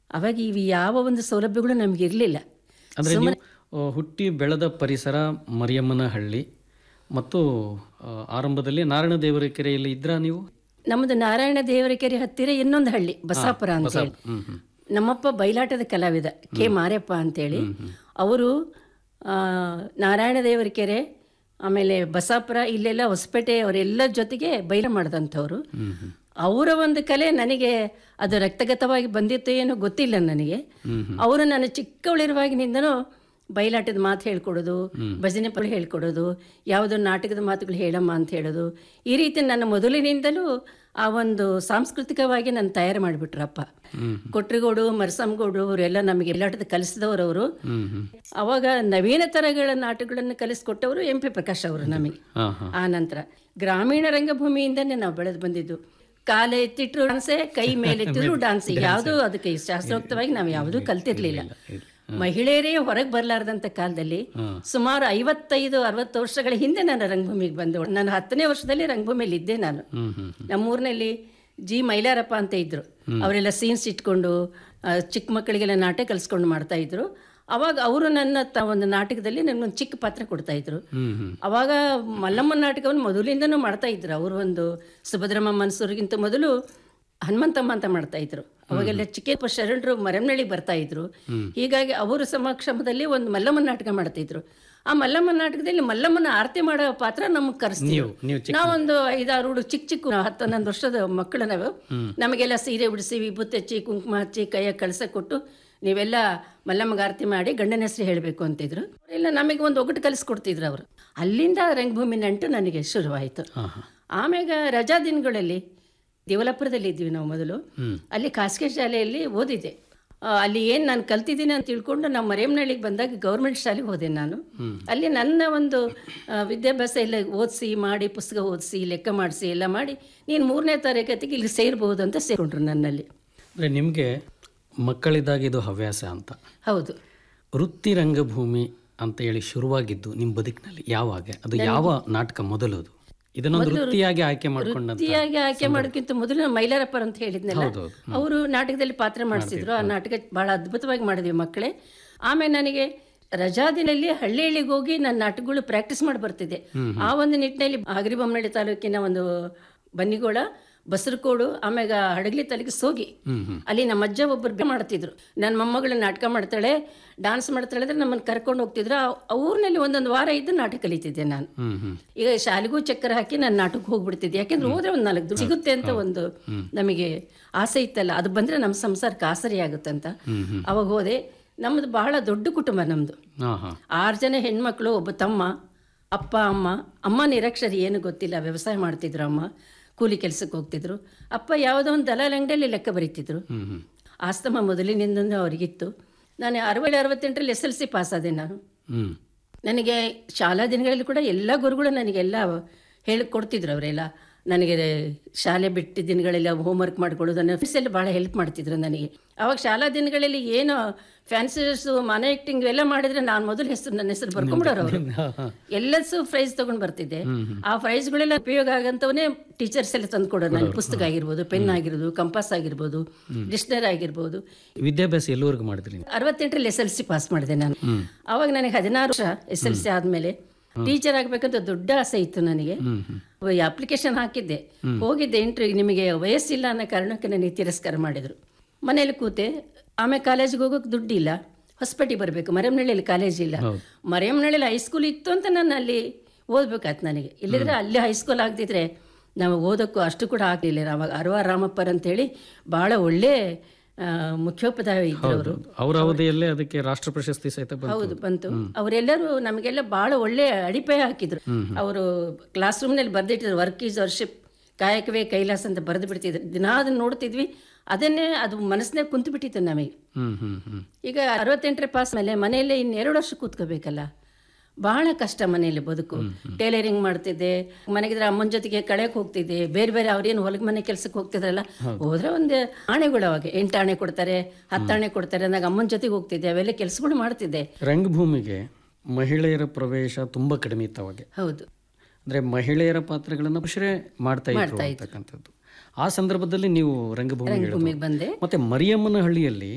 ಅವಾಗ ಇವು ಯಾವ ಒಂದು ಸೌಲಭ್ಯಗಳು ನಮ್ಗೆ ಇರಲಿಲ್ಲ ಅಂದರೆ ನೀವು ಆ, ಹುಟ್ಟಿ ಬೆಳೆದ ಪರಿಸರ ಮರಿಯಮ್ಮನ ಹಳ್ಳಿ ಮತ್ತು ಆ, ಆರಂಭದಲ್ಲಿ ನಾರಾಯಣ ದೇವರ ಕೆರೆಯಲ್ಲಿ ಇದ್ರಾ ನೀವು ನಮ್ಮದು ನಾರಾಯಣ ದೇವರ ಕೆರೆ ಹತ್ತಿರ ಇನ್ನೊಂದು ಹಳ್ಳಿ ಬಸಾಪುರ ಅಂತ ಹೇಳಿ ಹ್ಮ್ ಹ್ಮ್ ನಮ್ಮಪ್ಪ ಬಯಲಾಟದ ಕಲಾವಿದ ಕೆ ಮಾರೆಪ್ಪ ಅಂತೇಳಿ ಅವರು ಆ, ನಾರಾಯಣ ದೇವರ ಕೆರೆ ಆಮೇಲೆ ಬಸಾಪುರ ಇಲ್ಲೆಲ್ಲ ಹೊಸಪೇಟೆ ಅವರೆಲ್ಲ ಜೊತೆಗೆ ಬೈಲ ಮಾಡಿದಂಥವ್ರು ಹ್ಮ್ ಹ್ಮ್ ಅವರ ಒಂದು ಕಲೆ ನನಗೆ ಅದು ರಕ್ತಗತವಾಗಿ ಬಂದಿತ್ತು ಏನೋ ಗೊತ್ತಿಲ್ಲ ನನಗೆ ಹ್ಮ್ ಅವರು ನಾನು ಚಿಕ್ಕವಳಿರುವಾಗಿನಿಂದನೂ ಬಯಲಾಟದ ಮಾತು ಹೇಳ್ಕೊಡೋದು ಭಜನೆ ಪದ ಹೇಳ್ಕೊಡೋದು ಯಾವುದೋ ನಾಟಕದ ಮಾತುಗಳು ಹೇಳಮ್ಮ ಅಂತ ಹೇಳೋದು ಈ ರೀತಿ ನನ್ನ ಮೊದಲಿನಿಂದಲೂ ಆ ಒಂದು ಸಾಂಸ್ಕೃತಿಕವಾಗಿ ನನ್ನ ತಯಾರು ಮಾಡಿಬಿಟ್ರಪ್ಪ ಕೊಟ್ರಿಗೋಡು ಮರಸಂಗೋಡು ಅವರೆಲ್ಲ ನಮಗೆ ಎಲ್ಲಾಟದ ಕಲಿಸಿದವರು ಅವರು ಹ್ಮ್ ಹ್ಮ್ ಅವಾಗ ನವೀನ ಥರಗಳ ನಾಟಕಗಳನ್ನು ಕಲಿಸ್ಕೊಟ್ಟವರು ಎಂ ಪಿ ಪ್ರಕಾಶ್ ಅವರು ನಮಗೆ ಹಾಂ ಹಾಂ ಆ ನಂತರ ಗ್ರಾಮೀಣ ರಂಗಭೂಮಿಯಿಂದನೇ ನಾವು ಬೆಳೆದು ಬಂದಿದ್ದು ಕಾಲ ಎತ್ತಿಟ್ರು ಡಾನ್ಸೆ ಕೈ ಮೇಲೆತ್ತಿದ್ರು ಡಾನ್ಸ್ ಯಾವುದೂ ಅದಕ್ಕೆ ಶಾಸ್ತ್ರೋಕ್ತವಾಗಿ ನಾವು ಯಾವುದೂ ಕಲ್ತಿರ್ಲಿಲ್ಲ ಮಹಿಳೆಯರೇ ಹೊರಗೆ ಬರಲಾರ್ದಂಥ ಕಾಲದಲ್ಲಿ ಸುಮಾರು ಐವತ್ತೈದು ಅರವತ್ತು ವರ್ಷಗಳ ಹಿಂದೆ ನಾನು ರಂಗಭೂಮಿಗೆ ಬಂದವಳು ನಾನು ಹತ್ತನೇ ವರ್ಷದಲ್ಲಿ ರಂಗಭೂಮಿಯಲ್ಲಿ ಇದ್ದೆ ನಾನು ಹ್ಮ್ ಹ್ಮ್ ನಮ್ಮೂರಿನಲ್ಲಿ ಜಿ ಮೈಲಾರಪ್ಪ ಅಂತ ಇದ್ರು ಅವರೆಲ್ಲ ಸೀನ್ಸ್ ಇಟ್ಕೊಂಡು ಆ, ಚಿಕ್ಕ ಮಕ್ಕಳಿಗೆಲ್ಲ ನಾಟಕ ಕಲಿಸ್ಕೊಂಡು ಮಾಡ್ತಾ ಇದ್ರು ಅವಾಗ ಅವರು ನನ್ನ ತ ಒಂದು ನಾಟಕದಲ್ಲಿ ನನಗೊಂದು ಚಿಕ್ಕ ಪಾತ್ರ ಕೊಡ್ತಾ ಇದ್ರು ಹ್ಮ್ ಹ್ಮ್ ಅವಾಗ ಮಲ್ಲಮ್ಮನ ನಾಟಕವನ್ನು ಮೊದಲಿಂದನೂ ಮಾಡ್ತಾ ಇದ್ರು ಅವರು ಒಂದು ಸುಭದ್ರಮ್ಮ ಮನ್ಸೂರಿಗಿಂತ ಮೊದಲು ಹನುಮಂತಮ್ಮ ಅಂತ ಮಾಡ್ತಾ ಇದ್ರು ಅವಾಗೆಲ್ಲ ಚಿಕ್ಕಪ್ಪ ಶರಣರು ಮರೆಮನಳ್ಳಿಗೆ ಬರ್ತಾ ಇದ್ರು ಹೀಗಾಗಿ ಅವರ ಸಮಕ್ಷಮದಲ್ಲಿ ಒಂದು ಮಲ್ಲಮ್ಮನ ನಾಟಕ ಮಾಡ್ತಿದ್ರು ಆ ಮಲ್ಲಮ್ಮನ ನಾಟಕದಲ್ಲಿ ಮಲ್ಲಮ್ಮನ ಆರತಿ ಮಾಡೋ ಪಾತ್ರ ನಮಗೆ ಕರೆಸ್ತೀವಿ ನೀವು ನೀವು ಚಿಕ್ಕ ನಾವೊಂದು ಐದಾರು ಹುಡುಗ ಚಿಕ್ಕ ಚಿಕ್ಕ ಹತ್ತು ಹನ್ನೊಂದು ವರ್ಷದ ಮಕ್ಕಳು ನಾವು ನಮಗೆಲ್ಲ ಸೀರೆ ಉಡಿಸಿ ವಿಭೂತಿ ಹಚ್ಚಿ ಕುಂಕುಮ ಹಚ್ಚಿ ಕೈಯಾಗ ಕಳಸ ಕೊಟ್ಟು ನೀವೆಲ್ಲ ಮಲ್ಲಮ್ಮಗ ಆರತಿ ಮಾಡಿ ಗಂಡನ ಹೆಸರು ಹೇಳಬೇಕು ಅಂತಿದ್ರು ಇಲ್ಲ ನಮಗೆ ಒಂದು ಒಗಟು ಕಲಿಸ್ಕೊಡ್ತಿದ್ರು ಅವರು ಅಲ್ಲಿಂದ ರಂಗಭೂಮಿ ನಂಟು ನನಗೆ ಶುರುವಾಯಿತು ಹಾಂ ಹಾಂ ಆಮ್ಯಾಗ ರಜಾ ದಿನಗಳಲ್ಲಿ ದೇವಲಾಪುರದಲ್ಲಿ ಇದ್ವಿ ನಾವು ಮೊದಲು ಹ್ಮ್. ಅಲ್ಲಿ ಖಾಸಗಿ ಶಾಲೆಯಲ್ಲಿ ಓದಿದ್ದೆ ಆ, ಅಲ್ಲಿ ಏನು ನಾನು ಕಲ್ತಿದ್ದೀನಿ ಅಂತ ತಿಳ್ಕೊಂಡು ನಾವು ಮರೇಮನಹಳ್ಳಿಗೆ ಬಂದಾಗ ಗೌರ್ಮೆಂಟ್ ಶಾಲೆಗೆ ಹೋದೆ ನಾನು ಅಲ್ಲಿ ನನ್ನ ಒಂದು ಆ, ವಿದ್ಯಾಭ್ಯಾಸ ಎಲ್ಲ ಓದಿಸಿ ಮಾಡಿ ಪುಸ್ತಕ ಓದಿಸಿ ಲೆಕ್ಕ ಮಾಡಿಸಿ ಎಲ್ಲ ಮಾಡಿ ನೀನು ಮೂರನೇ ತರಗತಿಗೆ ಇಲ್ಲಿ ಸೇರ್ಬೋದು ಅಂತ ಸೇರಿಕೊಂಡ್ರು ನನ್ನಲ್ಲಿ ಅಂದರೆ ನಿಮಗೆ ಮಕ್ಕಳಿದ್ದಾಗ ಇದು ಹವ್ಯಾಸ ಅಂತ ಹೌದು ವೃತ್ತಿ ರಂಗಭೂಮಿ ಅಂತ ಹೇಳಿ ಶುರುವಾಗಿದ್ದು ನಿಮ್ಮ ಬದುಕಿನಲ್ಲಿ ಯಾವಾಗ ಅದು ಯಾವ ನಾಟಕ ಮೊದಲದು ಇದನ್ನೊಂದು ವೃತ್ತಿಯಾಗಿ ಆಯ್ಕೆ ಮಾಡ್ಕೊಂಡಂತ ವೃತ್ತಿಯಾಗಿ ಆಯ್ಕೆ ಮಾಡೋದಕ್ಕಿಂತ ಮೊದಲು ನಾವು ಮೈಲಾರಪ್ಪರ್ ಅಂತ ಹೇಳಿದ್ನಲ್ಲ ಹೌದೌದು. ಅವರು ನಾಟಕದಲ್ಲಿ ಪಾತ್ರ ಮಾಡಿಸಿದ್ರು ಆ ನಾಟಕ ಬಹಳ ಅದ್ಭುತವಾಗಿ ಮಾಡಿದ್ವಿ ಮಕ್ಕಳೇ ಆಮೇಲೆ ನನಗೆ ರಜಾ ದಿನಲ್ಲಿ ಹಳ್ಳಿ ಹಳ್ಳಿಗೆ ಹೋಗಿ ನನ್ನ ನಾಟಕಗಳು ಪ್ರಾಕ್ಟೀಸ್ ಮಾಡಿ ಬರ್ತಿದ್ದೆ ಆ ಒಂದು ನಿಟ್ಟಿನಲ್ಲಿ ಹಗರಿಬೊಮ್ಮನಹಳ್ಳಿ ತಾಲೂಕಿನ ಒಂದು ಬನ್ನಿಗೋಳ ಬಸರಕೋಡು ಆಮ್ಯಾಗ ಹಡಗಲಿ ತಾಲೂಕಿಗೆ ಸೋಗಿ ಅಲ್ಲಿ ನಮ್ಮ ಅಜ್ಜ ಒಬ್ಬರು ಬೆ- ಮಾಡ್ತಿದ್ರು ನನ್ನ ಮೊಮ್ಮಗಳು ನಾಟಕ ಮಾಡ್ತಾಳೆ ಡಾನ್ಸ್ ಮಾಡ್ತಾಳೆ ಅಂದ್ರೆ ನಮ್ಮನ್ನು ಕರ್ಕೊಂಡು ಹೋಗ್ತಿದ್ರು ಆ ಆ ಊರಿನಲ್ಲಿ ಒಂದೊಂದು ವಾರ ಇದ್ದು ನಾಟಕ ಕಲಿತಿದ್ದೆ ನಾನು ಹ್ಮ್ ಹ್ಮ್ ಈಗ ಶಾಲೆಗೂ ಚಕ್ಕರ್ ಹಾಕಿ ನಾನು ನಾಟಕಕ್ಕೆ ಹೋಗ್ಬಿಡ್ತಿದ್ದೆ ಯಾಕೆಂದ್ರೆ ಹೋದ್ರೆ ಒಂದು ನಾಲ್ಕು ದುಡ್ಡು ಸಿಗುತ್ತೆ ಅಂತ ಒಂದು ನಮಗೆ ಆಸೆ ಇತ್ತಲ್ಲ ಅದು ಬಂದ್ರೆ ನಮ್ಮ ಸಂಸಾರಕ್ಕೆ ಆಸರೆ ಆಗುತ್ತಂತ ಅವಾಗ ಹೋದೆ ನಮ್ಮದು ಬಹಳ ದೊಡ್ಡ ಕುಟುಂಬ ನಮ್ಮದು ಹಾಂ ಹಾಂ ಆರು ಜನ ಹೆಣ್ಮಕ್ಳು ಒಬ್ಬ ತಮ್ಮ ಅಪ್ಪ ಅಮ್ಮ ಅಮ್ಮ ನಿರಕ್ಷರಿ ಏನು ಗೊತ್ತಿಲ್ಲ ವ್ಯವಸಾಯ ಮಾಡ್ತಿದ್ರು ಅಮ್ಮ ಕೂಲಿ ಕೆಲಸಕ್ಕೆ ಹೋಗ್ತಿದ್ರು ಅಪ್ಪ ಯಾವುದೋ ಒಂದು ದಲಾಲ್ ಅಂಗಡಿಯಲ್ಲಿ ಲೆಕ್ಕ ಬರೀತಿದ್ರು ಹ್ಮ್ ಹ್ಮ್ ಆಸ್ತಮ ಮೊದಲಿನಿಂದ ಅವ್ರಿಗಿತ್ತು ನಾನು ಅರವತ್ತು ಅರವತ್ತೆಂಟರಲ್ಲಿ ಎಸ್ ಎಲ್ ಸಿ ಪಾಸ್ ಆದೆ ನಾನು ಹ್ಮ್ ನನಗೆ ಶಾಲಾ ದಿನಗಳಲ್ಲಿ ಕೂಡ ಎಲ್ಲ ಗುರುಗಳು ನನಗೆಲ್ಲ ಹೇಳಿಕೊಡ್ತಿದ್ರು ಅವರೆಲ್ಲ ನನಗೆ ಶಾಲೆ ಬಿಟ್ಟ ದಿನಗಳೆಲ್ಲ ಹೋಮ್ವರ್ಕ್ ಮಾಡ್ಕೊಳ್ಳೋದು ನನ್ನ ಫ್ರೆಂಡ್ಸ್ ಎಲ್ಲ ಭಾಳ ಹೆಲ್ಪ್ ಮಾಡ್ತಿದ್ರು ನನಗೆ ಅವಾಗ ಶಾಲಾ ದಿನಗಳಲ್ಲಿ ಏನು ಫ್ಯಾನ್ಸಿ ಡ್ರೆಸ್ಸು ಮನೆ ಆ್ಯಕ್ಟಿಂಗ್ ಎಲ್ಲ ಮಾಡಿದ್ರೆ ನಾನು ಮೊದಲು ಹೆಸರು ನನ್ನ ಹೆಸರು ಬರ್ಕೊಂಬಿಡೋರು ಅವರು ಹಾಂ ಹಾಂ ಎಲ್ಲಸು ಪ್ರೈಸ್ ತಗೊಂಡು ಬರ್ತಿದ್ದೆ ಆ ಪ್ರೈಸ್ಗಳೆಲ್ಲ ಉಪಯೋಗ ಆಗಂತವನೇ ಟೀಚರ್ಸ್ ಎಲ್ಲ ತಂದು ಕೊಡೋರು ನನಗೆ ಪುಸ್ತಕ ಆಗಿರ್ಬೋದು ಪೆನ್ ಆಗಿರ್ಬೋದು ಕಂಪಾಸ್ ಆಗಿರ್ಬೋದು ಡಿಕ್ಷನರಿ ಆಗಿರ್ಬೋದು ವಿದ್ಯಾಭ್ಯಾಸ ಎಲ್ಲವರೆಗೂ ಮಾಡಿದ್ರಿ ನೀವು ಅರವತ್ತೆಂಟರಲ್ಲಿ ಎಸ್ ಎಲ್ ಸಿ ಪಾಸ್ ಮಾಡಿದೆ ನಾನು ಅವಾಗ ನನಗೆ ಹದಿನಾರು ವರ್ಷ ಎಸ್ ಎಲ್ ಸಿ ಆದಮೇಲೆ ಟೀಚರ್ ಆಗಬೇಕಂತ ದೊಡ್ಡ ಆಸೆ ಇತ್ತು ನನಗೆ ಹ್ಮ್ ಹ್ಮ್ ಅಪ್ಲಿಕೇಶನ್ ಹಾಕಿದ್ದೆ ಹೋಗಿದ್ದೆ ಇಂಟ್ರ್ಯೂ ನಿಮಗೆ ವಯಸ್ಸಿಲ್ಲ ಅನ್ನೋ ಕಾರಣಕ್ಕೆ ನನಗೆ ತಿರಸ್ಕಾರ ಮಾಡಿದರು ಮನೇಲಿ ಕೂತೆ ಆಮೇಲೆ ಕಾಲೇಜಿಗೆ ಹೋಗೋಕೆ ದುಡ್ಡಿಲ್ಲ ಹೊಸಪೇಟೆಗೆ ಬರಬೇಕು ಮರೆಮನಹಳ್ಳಿಯಲ್ಲಿ ಕಾಲೇಜ್ ಇಲ್ಲ ಮರೆಮನಹಳ್ಳಿಯಲ್ಲಿ ಹೈಸ್ಕೂಲ್ ಇತ್ತು ಅಂತ ನಾನು ಅಲ್ಲಿ ಓದ್ಬೇಕಾಯ್ತು ನನಗೆ ಇಲ್ಲಿದ್ರೆ ಅಲ್ಲಿ ಹೈಸ್ಕೂಲ್ ಆಗದಿದ್ರೆ ನಾವು ಓದೋಕ್ಕೂ ಅಷ್ಟು ಕೂಡ ಆಗಲಿಲ್ಲ ಅವಾಗ ಅರವ ರಾಮಪ್ಪರ್ ಅಂತೇಳಿ ಭಾಳ ಒಳ್ಳೆ ಆ, ಮುಖ್ಯೋಪಾಧ್ಯಾಯ ಇದ್ರು ಅವರು ಅವರ ಅವಧಿಯಲ್ಲೇ ಅದಕ್ಕೆ ರಾಷ್ಟ್ರ ಪ್ರಶಸ್ತಿ ಸಹಿತ ಬಂತು ಹೌದು ಬಂತು ಅವರೆಲ್ಲರೂ ನಮಗೆಲ್ಲ ಬಹಳ ಒಳ್ಳೆ ಅಡಿಪಾಯ ಹಾಕಿದ್ರು ಅವರು ಕ್ಲಾಸ್ ರೂಮ್ನಲ್ಲಿ ಬರ್ದಿಟ್ಟಿದ್ರು ವರ್ಕ್ ಈಸ್ ವರ್ಷಿಪ್ ಕಾಯಕವೇ ಕೈಲಾಸ ಅಂತ ಬರೆದು ಬಿಡ್ತಿದ್ರು ದಿನಾ ಅದನ್ನ ನೋಡ್ತಿದ್ವಿ ಅದನ್ನೇ ಅದು ಮನಸ್ಸಿನಾಗ ಕುಂತು ಬಿಟ್ಟಿತ್ತು ನಮಗೆ ಹ್ಮ್ ಹ್ಮ್ ಹ್ಮ್ ಈಗ ಅರವತ್ತೆಂಟರ ಪಾಸ್ ಮೇಲೆ ಮನೆಯಲ್ಲೇ ಇನ್ನೆರಡು ವರ್ಷ ಕೂತ್ಕೋಬೇಕಲ್ಲ ಬಹಳ ಕಷ್ಟ ಮನೆಯಲ್ಲಿ ಬದುಕು ಟೈಲರಿಂಗ್ ಮಾಡ್ತಿದ್ದೆ ಮನೆಗಿದ್ರೆ ಅಮ್ಮನ ಜೊತೆಗೆ ಕಳೆಯಕ್ಕೆ ಹೋಗ್ತಿದ್ದೆ ಬೇರೆ ಬೇರೆ ಅವ್ರೇನು ಹೊಲಗ ಮನೆ ಕೆಲಸಕ್ಕೆ ಹೋಗ್ತಿದ್ರಲ್ಲ ಹೋದ್ರೆ ಒಂದು ಆಣೆಗಳು ಅವಾಗ ಎಂಟು ಆಣೆ ಕೊಡ್ತಾರೆ ಹತ್ತು ಆಣೆ ಕೊಡ್ತಾರೆ ಅಂದಾಗ ಅಮ್ಮನ ಜೊತೆಗೆ ಹೋಗ್ತಿದ್ದೆ ಅವೆಲ್ಲ ಕೆಲಸಗಳು ಮಾಡ್ತಿದ್ದೆ ರಂಗಭೂಮಿಗೆ ಮಹಿಳೆಯರ ಪ್ರವೇಶ ತುಂಬಾ ಕಡಿಮೆ ಇತ್ತು ಅವಾಗ ಹೌದು ಅಂದ್ರೆ ಮಹಿಳೆಯರ ಪಾತ್ರಗಳನ್ನ ಪುರುಷರೇ ಮಾಡ್ತಾ ಇದ್ರು ಅಂತಕ್ಕಂಥದ್ದು ಆ ಸಂದರ್ಭದಲ್ಲಿ ನೀವು ರಂಗಭೂಮಿಗೆ ಇಳಿದ್ರಿ. ಭೂಮಿಗೆ ಬಂದೆ ಮತ್ತೆ ಮರಿಯಮ್ಮನ ಹಳ್ಳಿಯಲ್ಲಿ